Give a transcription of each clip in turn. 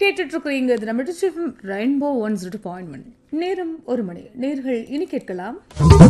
கேட்டுட்டு இருக்கிறீங்க இது நம்ம district rainbow one zero point one நேரம் ஒரு மணி நேர்கள் இனி கேட்கலாம்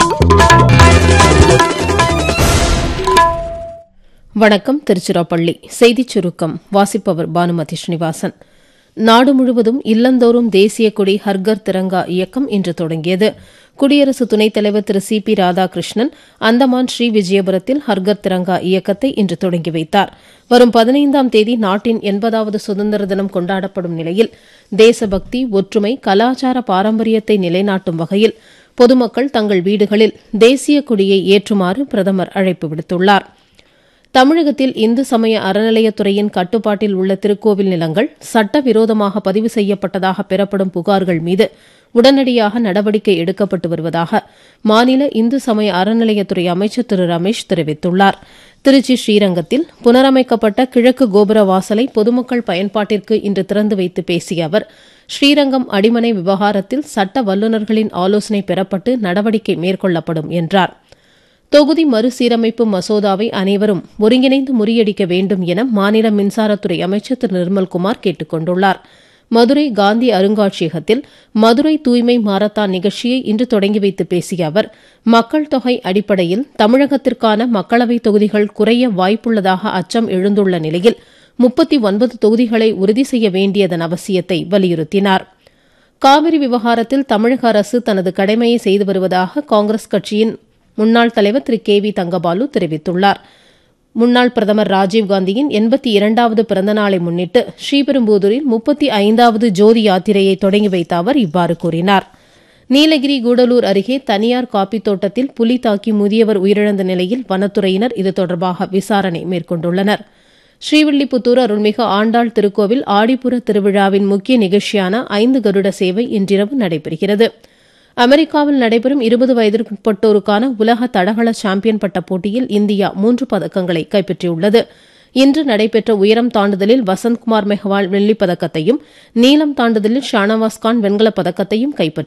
வணக்கம் திருச்சிராப்பள்ளி செய்திச் சுருக்கம் வாசிப்பவர் பானுமதி ஸ்ரீனிவாசன் நாடு முழுவதும் இல்லந்தோறும் தேசிய கொடி ஹர்கர் திரங்கா இயக்கம் இன்று தொடங்கியது குடியரசு துணைத் தலைவர் திரு சி பி ராதாகிருஷ்ணன் அந்தமான் ஸ்ரீ விஜயபுரத்தில் ஹர்கர் திரங்கா இயக்கத்தை இன்று தொடங்கி வைத்தார் வரும் பதினைந்தாம் தேதி நாட்டின் எண்பதாவது சுதந்திர தினம் கொண்டாடப்படும் நிலையில் தேசபக்தி ஒற்றுமை கலாச்சார பாரம்பரியத்தை நிலைநாட்டும் வகையில் பொதுமக்கள் தங்கள் வீடுகளில் தேசிய கொடியை ஏற்றுமாறு பிரதமர் அழைப்பு விடுத்துள்ளாா் தமிழகத்தில் இந்து சமய அறநிலையத்துறையின் கட்டுப்பாட்டில் உள்ள திருக்கோவில் நிலங்கள் சட்டவிரோதமாக பதிவு செய்யப்பட்டதாக பெறப்படும் புகார்கள் மீது உடனடியாக நடவடிக்கை எடுக்கப்பட்டு வருவதாக மாநில இந்து சமய அறநிலையத்துறை அமைச்சர் திரு ரமேஷ் தெரிவித்துள்ளார் திருச்சி ஸ்ரீரங்கத்தில் புனரமைக்கப்பட்ட கிழக்கு கோபுர வாசலை பொதுமக்கள் பயன்பாட்டிற்கு இன்று திறந்து வைத்து பேசிய அவர் ஸ்ரீரங்கம் அடிமனை விவகாரத்தில் சட்ட வல்லுநர்களின் ஆலோசனை பெறப்பட்டு நடவடிக்கை மேற்கொள்ளப்படும் என்றாா் தொகுதி மறுசீரமைப்பு மசோதாவை அனைவரும் ஒருங்கிணைந்து முறியடிக்க வேண்டும் என மாநில மின்சாரத்துறை அமைச்சர் திரு நிர்மல்குமார் கேட்டுக் கொண்டுள்ளார் மதுரை காந்தி அருங்காட்சியகத்தில் மதுரை தூய்மை மாரத்தான் நிகழ்ச்சியை இன்று தொடங்கி வைத்து பேசிய அவர் மக்கள் தொகை அடிப்படையில் தமிழகத்திற்கான மக்களவைத் தொகுதிகள் குறைய வாய்ப்புள்ளதாக அச்சம் எழுந்துள்ள நிலையில் முப்பத்தி ஒன்பது தொகுதிகளை உறுதி செய்ய வேண்டியதன் அவசியத்தை வலியுறுத்தினாா் காவிரி விவகாரத்தில் தமிழக அரசு தனது கடமையை செய்து வருவதாக காங்கிரஸ் கட்சியின் முன்னாள் தலைவர் திரு கே வி தங்கபாலு தெரிவித்துள்ளார் முன்னாள் பிரதமர் ராஜீவ்காந்தியின் எண்பத்தி இரண்டாவது பிறந்தநாளை முன்னிட்டு ஸ்ரீபெரும்புதூரில் முப்பத்தி ஐந்தாவது ஜோதி யாத்திரையை தொடங்கி வைத்த அவர் இவ்வாறு கூறினார் நீலகிரி கூடலூர் அருகே தனியார் காப்பி தோட்டத்தில் புலி தாக்கி முதியவர் உயிரிழந்த நிலையில் வனத்துறையினர் இது தொடர்பாக விசாரணை மேற்கொண்டுள்ளனா் ஸ்ரீவில்லிபுத்தூர் அருள்மிகு ஆண்டாள் திருக்கோவில் ஆடிப்புற திருவிழாவின் முக்கிய நிகழ்ச்சியான ஐந்து கருட சேவை இன்றிரவு நடைபெறுகிறது அமெரிக்காவில் நடைபெறும் இருபது வயதிற்குட்பட்டோருக்கான உலக தடகள சாம்பியன் பட்ட போட்டியில் இந்தியா மூன்று பதக்கங்களை கைப்பற்றியுள்ளது இன்று நடைபெற்ற உயரம் தாண்டுதலில் வசந்த்குமார் மெஹ்வால் வெள்ளிப் பதக்கத்தையும் நீளம் தாண்டுதலில் ஷானவாஸ் கான் வெண்கலப் பதக்கத்தையும் கைப்பற்றினர்